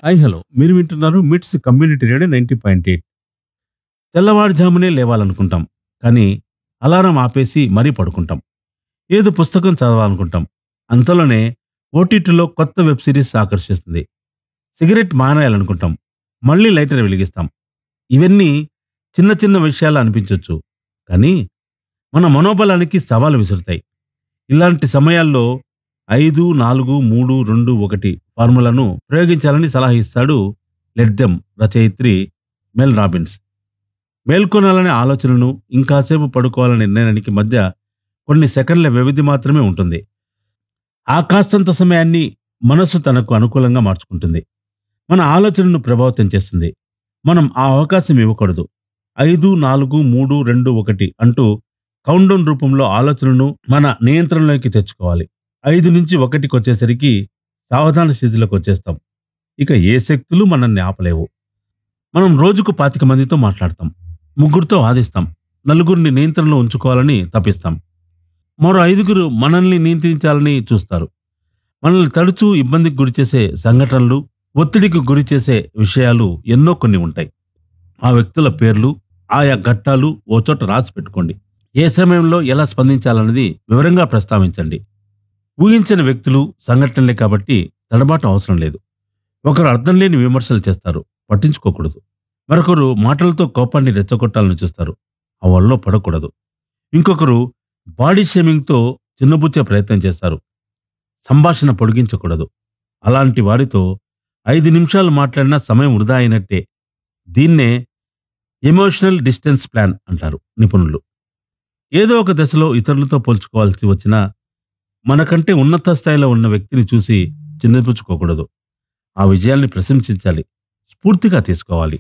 hi hello మీరు వింటున్నారు MITS community radio ninety point eight తెల్లవారుజామునే లేవాలనుకుంటాం కానీ అలారం ఆపేసి మరీ పడుకుంటాం ఏదో పుస్తకం చదవాలనుకుంటాం అంతలోనే ఓటీటీలో కొత్త వెబ్ సిరీస్ ఆకర్షిస్తుంది సిగరెట్ మానేయాలనుకుంటాం మళ్ళీ లైటర్ వెలిగిస్తాం ఇవన్నీ చిన్న చిన్న విషయాలు అనిపించవచ్చు కానీ మన మనోబలానికి సవాలు విసురుతాయి ఇలాంటి సమయాల్లో ఐదు నాలుగు మూడు రెండు ఒకటి ఫార్ములాను ప్రయోగించాలని సలహా ఇస్తాడు లెడ్దెం రచయిత్రి మెల్ రాబిన్స్ మేల్కొనాలనే ఆలోచనను ఇంకాసేపు పడుకోవాలనే నిర్ణయానికి మధ్య కొన్ని సెకండ్ల వ్యవధి మాత్రమే ఉంటుంది ఆ కాస్తంత సమయాన్ని మనస్సు తనకు అనుకూలంగా మార్చుకుంటుంది మన ఆలోచనను ప్రభావితం చేస్తుంది మనం ఆ అవకాశం ఇవ్వకూడదు ఐదు నాలుగు మూడు రెండు ఒకటి అంటూ కౌంటౌన్ రూపంలో ఆలోచనను మన నియంత్రణలోకి తెచ్చుకోవాలి ఐదు నుంచి ఒకటికి వచ్చేసరికి సావధాన స్థితిలోకి వచ్చేస్తాం ఇక ఏ శక్తులు మనల్ని ఆపలేవు మనం రోజుకు పాతిక మందితో మాట్లాడతాం ముగ్గురితో వాదిస్తాం నలుగురిని నియంత్రణలో ఉంచుకోవాలని తప్పిస్తాం మరో ఐదుగురు మనల్ని నియంత్రించాలని చూస్తారు మనల్ని తరచూ ఇబ్బందికి గురిచేసే సంఘటనలు ఒత్తిడికి గురి చేసే విషయాలు ఎన్నో కొన్ని ఉంటాయి ఆ వ్యక్తుల పేర్లు ఆయా ఘట్టాలు ఓ చోట రాసి పెట్టుకోండి ఏ సమయంలో ఎలా స్పందించాలన్నది వివరంగా ప్రస్తావించండి ఊహించిన వ్యక్తులు సంఘటనలే కాబట్టి తడబాటు అవసరం లేదు ఒకరు అర్థం లేని విమర్శలు చేస్తారు పట్టించుకోకూడదు మరొకరు మాటలతో కోపాన్ని రెచ్చగొట్టాలని చూస్తారు ఆ వల్ల పడకూడదు ఇంకొకరు బాడీ షేమింగ్తో చిన్నబుచ్చే ప్రయత్నం చేస్తారు సంభాషణ పొడిగించకూడదు అలాంటి వారితో ఐదు నిమిషాలు మాట్లాడినా సమయం వృధా అయినట్టే దీన్నే ఎమోషనల్ డిస్టెన్స్ ప్లాన్ అంటారు నిపుణులు ఏదో ఒక దశలో ఇతరులతో పోల్చుకోవాల్సి వచ్చినా మనకంటే ఉన్నత స్థాయిలో ఉన్న వ్యక్తిని చూసి చిన్నపుచ్చుకోకూడదు ఆ విజయాల్ని ప్రశంసించాలి స్ఫూర్తిగా తీసుకోవాలి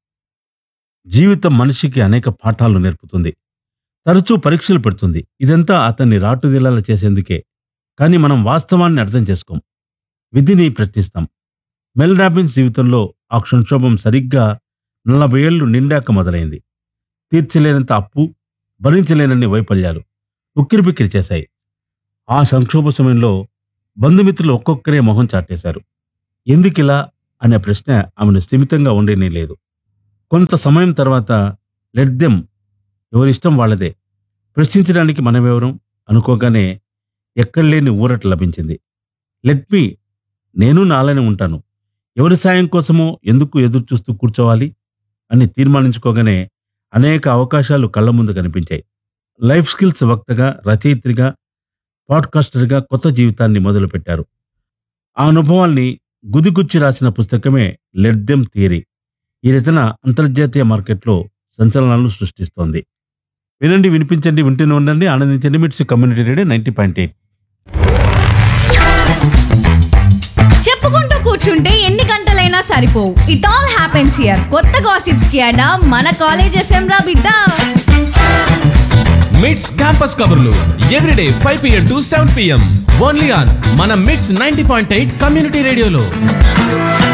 జీవితం మనిషికి అనేక పాఠాలు నేర్పుతుంది తరచూ పరీక్షలు పెడుతుంది ఇదంతా అతన్ని రాటుదిలాల చేసేందుకే కానీ మనం వాస్తవాన్ని అర్థం చేసుకోం విధిని ప్రశ్నిస్తాం మెల్ రాబిన్స్ జీవితంలో ఆ సంక్షోభం సరిగ్గా నలభై ఏళ్లు నిండాక మొదలైంది తీర్చలేనంత అప్పు భరించలేనన్ని వైఫల్యాలు ఉక్కిరిబిక్కిరి చేశాయి ఆ సంక్షోభ సమయంలో బంధుమిత్రులు ఒక్కొక్కరే మొహం చాటేశారు ఎందుకిలా అనే ప్రశ్న ఆమెను స్థిమితంగా ఉండేనే లేదు కొంత సమయం తర్వాత లెట్ దెమ్ ఎవరిష్టం వాళ్ళదే ప్రశ్నించడానికి మనమెవరం అనుకోగానే ఎక్కడ లేని ఊరట లభించింది లెట్ మీ నేను నాలనే ఉంటాను ఎవరి సాయం కోసమో ఎందుకు ఎదురు చూస్తూ కూర్చోవాలి అని తీర్మానించుకోగానే అనేక అవకాశాలు కళ్ళ ముందు కనిపించాయి లైఫ్ స్కిల్స్ వక్తగా రచయిత్రిగా పాడ్కాస్టర్గా కొత్త జీవితాన్ని మొదలుపెట్టారు ఆ అనుభవాల్ని గుదిగుచ్చి రాసిన పుస్తకమే లెట్ దెమ్ థియరీ ఈ రచన అంతర్జాతీయ మార్కెట్లో సంచలనాలను సృష్టిస్తోంది వినండి వినిపించండి వింటూనే ఉండండి ఆనందించండి MITS community radio ninety point eight చెప్పుకుంటూ కూర్చుంటే ఎన్ని గంటలైనా సరిపోవు ఇట్ ఆల్ హ్యాపెన్స్ హియర్ కొత్త గాసిప్స్ కి అడా మన కాలేజ్ ఎఫ్ఎం రా బిడ్డ మిడ్స్ క్యాంపస్ కబుర్లు everyday five PM to seven PM only on మన MITS ninety point eight community రేడియోలో